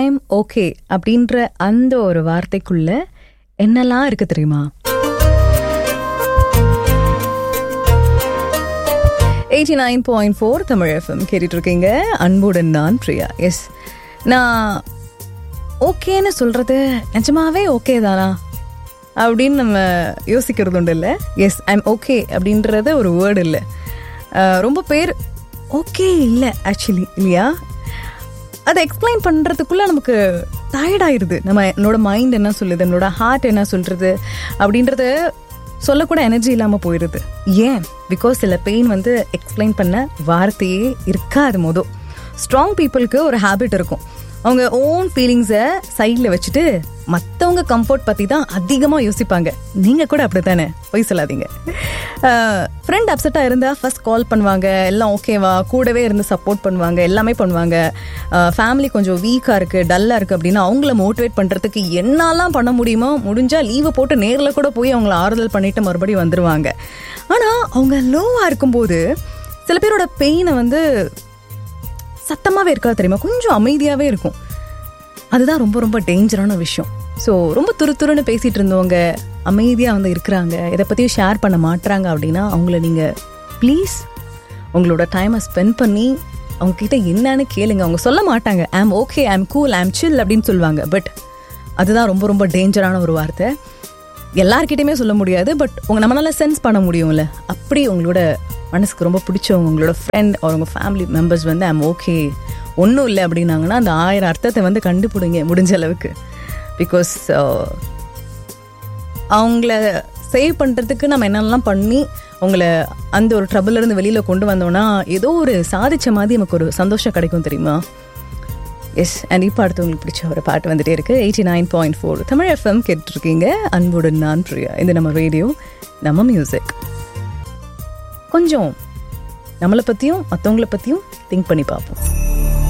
I'm okay அப்படின்ற அந்த ஒரு வார்த்தைக்குள்ள என்னெல்லாம் இருக்கு தெரியுமா eighty nine point four Tamil FM கேட்டுட்டு இருக்கீங்க அன்புடன் நான் பிரியா எஸ் நான் ஓகேன்னு சொல்றது நிஜமாவே ஓகே தானா அப்படின்னு நம்ம யோசிக்கிறது உண்டு இல்லை எஸ் ஐம் ஓகே அப்படின்றது ஒரு வேர்டு இல்லை அஹ், ரொம்ப பேர் ஓகே இல்லை ஆக்சுவலி இல்லையா அதை எக்ஸ்பிளைன் பண்ணுறதுக்குள்ளே நமக்கு tired ஆயிருது நம்ம என்னோட மைண்ட் என்ன சொல்லுது என்னோட ஹார்ட் என்ன சொல்கிறது அப்படின்றத சொல்லக்கூட எனர்ஜி இல்லாமல் போயிடுது ஏன் பிகாஸ் சில பெயின் வந்து எக்ஸ்பிளைன் பண்ண வார்த்தையே இருக்காது மொதல் ஸ்ட்ராங் பீப்புளுக்கு ஒரு ஹேபிட் இருக்கும் அவங்க ஓன் ஃபீலிங்ஸை சைடில் வச்சுட்டு மற்றவங்க கம்ஃபர்ட் பற்றி தான் அதிகமாக யோசிப்பாங்க நீங்கள் கூட அப்படி தானே போய் சொல்லாதீங்க ஃப்ரெண்ட் அப்செட்டாக இருந்தால் ஃபர்ஸ்ட் கால் பண்ணுவாங்க எல்லாம் ஓகேவா கூடவே இருந்து சப்போர்ட் பண்ணுவாங்க எல்லாமே பண்ணுவாங்க ஃபேமிலி கொஞ்சம் வீக்காக இருக்குது டல்லாக இருக்குது அப்படின்னா அவங்கள மோட்டிவேட் பண்ணுறதுக்கு என்னெல்லாம் பண்ண முடியுமோ முடிஞ்சால் லீவை போட்டு நேரில் கூட போய் அவங்கள ஆறுதல் பண்ணிட்டு மறுபடியும் வந்துடுவாங்க ஆனால் அவங்க லோவாக இருக்கும்போது சில பேரோட பெயினை வந்து சத்தமாகவே இருக்காது தெரியுமா கொஞ்சம் அமைதியாகவே இருக்கும் அதுதான் ரொம்ப ரொம்ப டேஞ்சரான விஷயம் ஸோ ரொம்ப துரு துருன்னு பேசிகிட்டு இருந்தவங்க அமைதியாக வந்து இருக்கிறாங்க இதை பற்றியும் ஷேர் பண்ண மாட்டுறாங்க அப்படின்னா அவங்கள நீங்கள் ப்ளீஸ் உங்களோட டைமை ஸ்பெண்ட் பண்ணி அவங்க கிட்ட என்னன்னு கேளுங்க அவங்க சொல்ல மாட்டாங்க ஆம் ஓகே ஆம் கூல் ஆம் சில் அப்படின்னு சொல்லுவாங்க பட் அதுதான் ரொம்ப ரொம்ப டேஞ்சரான ஒரு வார்த்தை எல்லார்கிட்டயுமே சொல்ல முடியாது பட் உங்க நம்மளால சென்ஸ் பண்ண முடியும்ல அப்படி உங்களோட மனசுக்கு ரொம்ப பிடிச்சவங்க உங்களோட ஃப்ரெண்ட் அவங்க ஃபேமிலி மெம்பர்ஸ் வந்து ஐம் ஓகே ஒன்றும் இல்லை அப்படின்னாங்கன்னா அந்த ஆயிரம் அர்த்தத்தை வந்து கண்டுபிடிங்க முடிஞ்ச அளவுக்கு பிகாஸ் அவங்கள சேவ் பண்ணுறதுக்கு நம்ம என்னென்னலாம் பண்ணி அவங்கள அந்த ஒரு trouble ல இருந்து வெளியில் கொண்டு வந்தோம்னா ஏதோ ஒரு சாதிச்ச மாதிரி நமக்கு ஒரு சந்தோஷம் கிடைக்கும் தெரியுமா எஸ் அண்ட் இப்போ அடுத்து உங்களுக்கு பிடிச்ச ஒரு பாட்டு வந்துட்டே இருக்கு eighty nine point four Tamil FM கேட்டுருக்கீங்க அன்புடன் நான் பிரியா இது நம்ம ரேடியோ நம்ம மியூசிக் கொஞ்சம் நம்மளை பற்றியும் மற்றவங்கள பற்றியும் திங்க் பண்ணி பார்ப்போம்